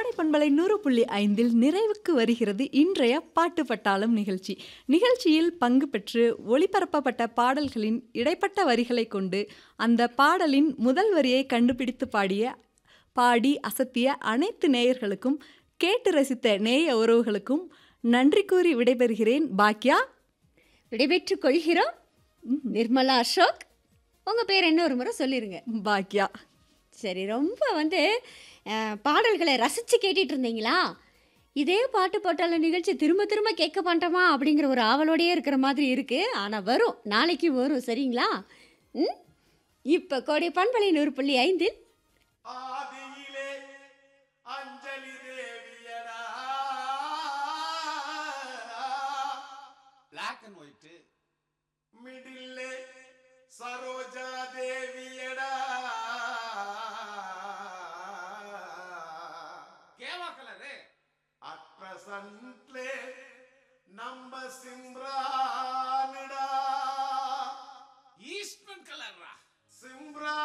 கோடை பண்பலை நூறு புள்ளி ஐந்தில் நிறைவுக்கு வருகிறது இன்றைய பாட்டு பட்டாளம் நிகழ்ச்சி நிகழ்ச்சியில் பங்கு பெற்று ஒளிபரப்பப்பட்ட பாடல்களின் இடைப்பட்ட வரிகளை கொண்டு அந்த பாடலின் முதல் வரியை கண்டுபிடித்து பாடிய பாடி அசத்திய அனைத்து நேயர்களுக்கும் கேட்டு ரசித்த நேய உறவுகளுக்கும் நன்றி கூறி விடைபெறுகிறேன் பாக்யா விடைபெற்றுக் கொள்கிறோம் நிர்மலா அசோக் உங்க பேர் என்ன ஒரு முறை சொல்லிருங்க பாக்யா சரி ரொம்ப வந்து அஹ், பாடல்களை ரசிச்சு கேட்டுட்டு இருந்தீங்களா இதே பாட்டு பாட்டாள நிகழ்ச்சி திரும்ப திரும்ப கேட்க மாட்டோமா அப்படிங்கிற ஒரு ஆவலோடயே இருக்கிற மாதிரி இருக்கு ஆனா வரும் நாளைக்கு வரும் சரிங்களா ம் இப்போ கோடை பண்பலை நூறு புள்ளி ஐந்தில் ஆதியிலே அஞ்சலி தேவியடா பிளாக் அண்ட் ஒயிட் மிடில்லே சரோஜா தேவியடா கேவா கலரு அட் பிரசன்ட்லே நம்ம சிம்ரானுடா ஈஸ்ட்மன் கலர்ரா சிம்ரா